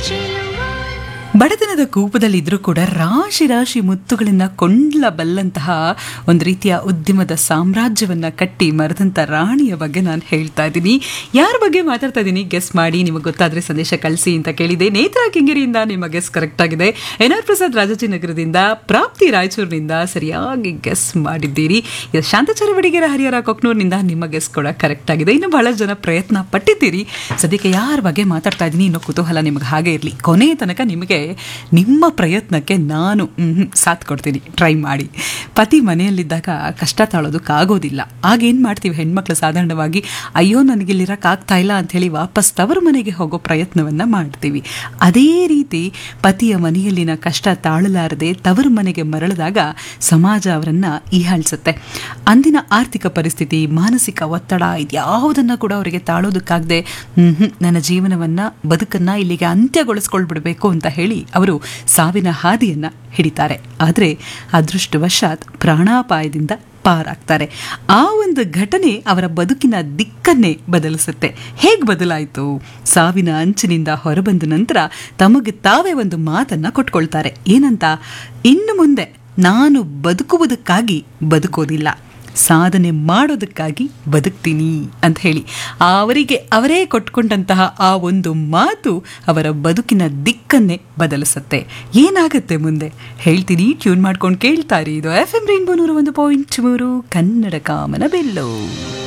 ಬಡತನದ ಕೂಪದಲ್ಲಿದ್ರೂ ಕೂಡ ರಾಶಿ ರಾಶಿ ಮುತ್ತುಗಳನ್ನ ಕೊಂಡ್ಲಬಲ್ಲಂತಹ ಒಂದು ರೀತಿಯ ಉದ್ಯಮದ ಸಾಮ್ರಾಜ್ಯವನ್ನ ಕಟ್ಟಿ ಮರೆದಂತ ರಾಣಿಯ ಬಗ್ಗೆ ನಾನು ಹೇಳ್ತಾ ಇದ್ದೀನಿ ಯಾರ ಬಗ್ಗೆ ಮಾತಾಡ್ತಾ ಇದ್ದೀನಿ ಗೆಸ್ ಮಾಡಿ ನಿಮಗೆ ಗೊತ್ತಾದ್ರೆ ಸಂದೇಶ ಕಳಿಸಿ ಅಂತ ಕೇಳಿದೆ ನೇತ್ರಾ ಕೆಂಗೇರಿಯಿಂದ ನಿಮ್ಮ ಗೆಸ್ ಕರೆಕ್ಟ್ ಆಗಿದೆ ಎನ್ ಆರ್ ಪ್ರಸಾದ್ ರಾಜಾಜಿನಗರದಿಂದ ಪ್ರಾಪ್ತಿ ರಾಯಚೂರಿನಿಂದ ಸರಿಯಾಗಿ ಗೆಸ್ ಮಾಡಿದ್ದೀರಿ ಇದು ಶಾಂತಚಾರ ಬಡಿಗೆರ ಹರಿಹರ ಕೊಕ್ನೂರಿನಿಂದ ನಿಮ್ಮ ಗೆಸ್ ಕೂಡ ಕರೆಕ್ಟ್ ಆಗಿದೆ ಇನ್ನು ಬಹಳ ಜನ ಪ್ರಯತ್ನ ಪಟ್ಟಿದ್ದೀರಿ ಸದ್ಯಕ್ಕೆ ಯಾರ ಬಗ್ಗೆ ಮಾತಾಡ್ತಾ ಇದ್ದೀನಿ ಇನ್ನೂ ಕುತೂಹಲ ನಿಮಗೆ ಹಾಗೆ ಇರಲಿ ಕೊನೆಯ ತನಕ ನಿಮಗೆ ನಿಮ್ಮ ಪ್ರಯತ್ನಕ್ಕೆ ನಾನು ಮ್ಹೂ, ಸಾಥ್ ಕೊಡ್ತೀನಿ ಟ್ರೈ ಮಾಡಿ ಪತಿ ಮನೆಯಲ್ಲಿದ್ದಾಗ ಕಷ್ಟ ತಾಳೋದಕ್ಕಾಗೋದಿಲ್ಲ ಆಗ ಏನು ಮಾಡ್ತೀವಿ ಹೆಣ್ಮಕ್ಳು ಸಾಧಾರಣವಾಗಿ ಅಯ್ಯೋ ನನಗಿಲ್ಲಿರೋಕ್ಕಾಗ್ತಾ ಇಲ್ಲ ಅಂಥೇಳಿ ವಾಪಸ್ ತವರು ಮನೆಗೆ ಹೋಗೋ ಪ್ರಯತ್ನವನ್ನು ಮಾಡ್ತೀವಿ ಅದೇ ರೀತಿ ಪತಿಯ ಮನೆಯಲ್ಲಿನ ಕಷ್ಟ ತಾಳಲಾರದೆ ತವರು ಮನೆಗೆ ಮರಳಿದಾಗ ಸಮಾಜ ಅವರನ್ನು ಈಹಾಳಿಸುತ್ತೆ ಅಂದಿನ ಆರ್ಥಿಕ ಪರಿಸ್ಥಿತಿ ಮಾನಸಿಕ ಒತ್ತಡ ಇದ್ಯಾವುದನ್ನು ಕೂಡ ಅವರಿಗೆ ತಾಳೋದಕ್ಕಾಗದೆ ಹ್ಮ್ ನನ್ನ ಜೀವನವನ್ನ ಬದುಕನ್ನ ಇಲ್ಲಿಗೆ ಅಂತ್ಯಗೊಳಿಸ್ಕೊಳ್ಬಿಡ್ಬೇಕು ಅಂತ ಹೇಳಿ ಅವರು ಸಾವಿನ ಹಾದಿಯನ್ನ ಹಿಡಿತಾರೆ ಆದರೆ ಅದೃಷ್ಟವಶಾತ್ ಪ್ರಾಣಾಪಾಯದಿಂದ ಪಾರಾಗ್ತಾರೆ ಆ ಒಂದು ಘಟನೆ ಅವರ ಬದುಕಿನ ದಿಕ್ಕನ್ನೇ ಬದಲಿಸುತ್ತೆ ಹೇಗೆ ಬದಲಾಯಿತು ಸಾವಿನ ಅಂಚಿನಿಂದ ಹೊರಬಂದ ನಂತರ ತಮಗೆ ತಾವೇ ಒಂದು ಮಾತನ್ನ ಕೊಟ್ಕೊಳ್ತಾರೆ ಏನಂತ ಇನ್ನು ಮುಂದೆ ನಾನು ಬದುಕುವುದಕ್ಕಾಗಿ ಬದುಕೋದಿಲ್ಲ ಸಾಧನೆ ಮಾಡೋದಕ್ಕಾಗಿ ಬದುಕ್ತೀನಿ ಅಂತ ಹೇಳಿ ಅವರಿಗೆ ಅವರೇ ಕೊಟ್ಕೊಂಡಂತಹ ಆ ಒಂದು ಮಾತು ಅವರ ಬದುಕಿನ ದಿಕ್ಕನ್ನೇ ಬದಲಿಸುತ್ತೆ ಏನಾಗುತ್ತೆ ಮುಂದೆ ಹೇಳ್ತೀನಿ ಟ್ಯೂನ್ ಮಾಡ್ಕೊಂಡು ಕೇಳ್ತಾರೆ ಇದು ಎಫ್ ಎಂ ರೈನ್ಬೋ ನೂರ ಒಂದು ಪಾಯಿಂಟ್ ಮೂರು ಕನ್ನಡ ಕಾಮನ ಬೆಲ್ಲು